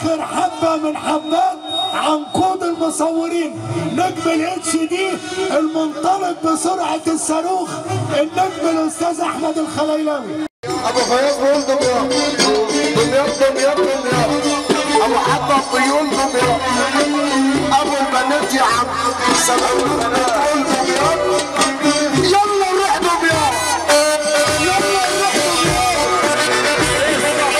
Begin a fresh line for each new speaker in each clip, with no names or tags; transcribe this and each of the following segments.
اخر حبه من حبات عنقود المصورين نجم الاتش دي المنطلق بسرعه الصاروخ النجم الاستاذ احمد الخليلاوي
ابو فياض بيقول دمياط دمياط دمياط دمياط ابو حبه الطيون دمياط ابو البنات يا عم سبعون بتقول دمياط يلا نروح دمياط يلا نروح دمياط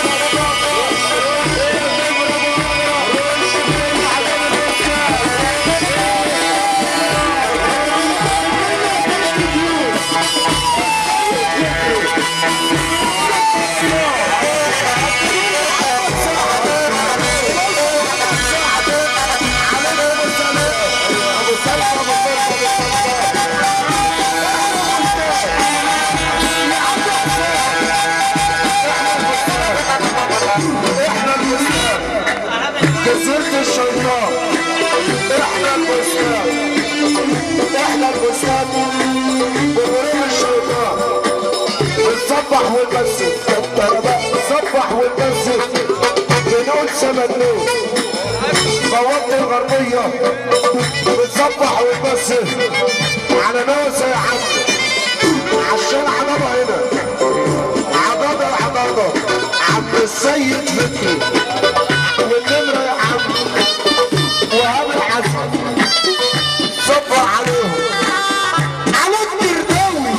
احنا البستان جزيرة الشيطان احنا البستان احنا البستان بغروب الشيطان بنصبح ونمسك بنصبح ونمسك بنقول سمنوك بوابة الغربية بنصبح ونمسك على نوسة يا عم عشان عضبة هنا عضبة عضبة عم السيد فكري والنمرة يا عم وهاب الحسن صبر عليهم على الدرداوي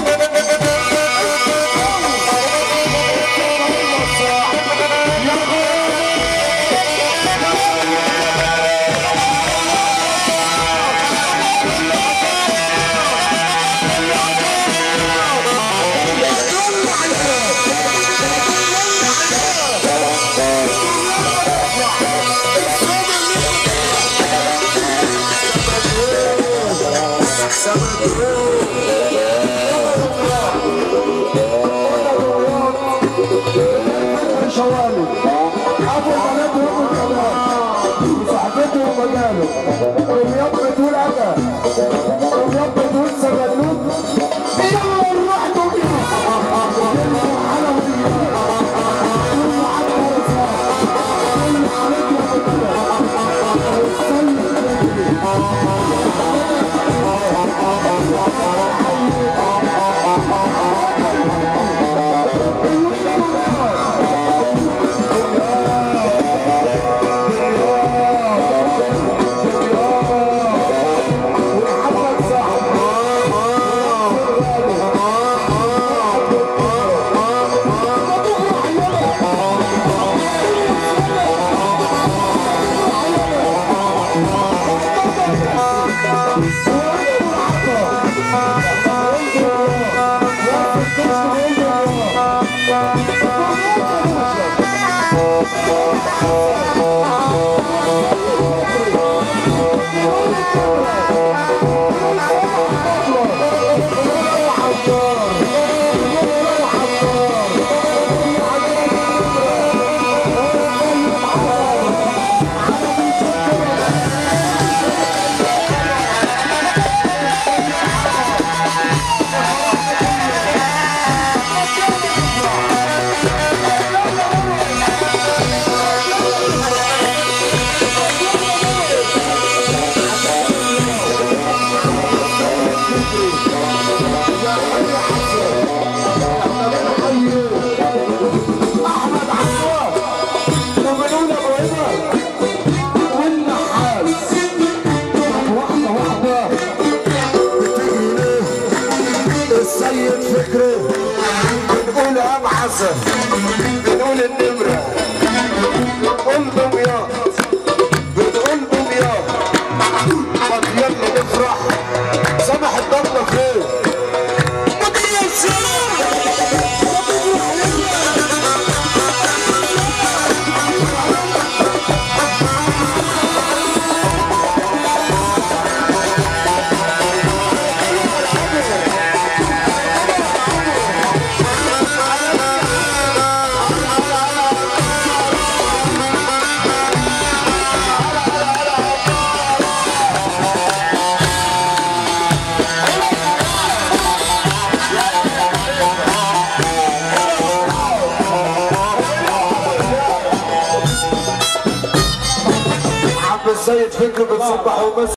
شوالي ابو بلد ابو كمان صاحبته ومجاله دمياط بتقول انا دمياط بتقول سجلوك يلا نروح دمياط احمد عصام وبنقول ابو عمر والنحاس واحده واحده بتجي ليه السيد فكري بنقول ابو حسن بنقول النمره قول دمياط بنقول دمياط طب يلا نفرح سامح الضبه فين؟ مدير السلام السيد فكري بنصبح ومس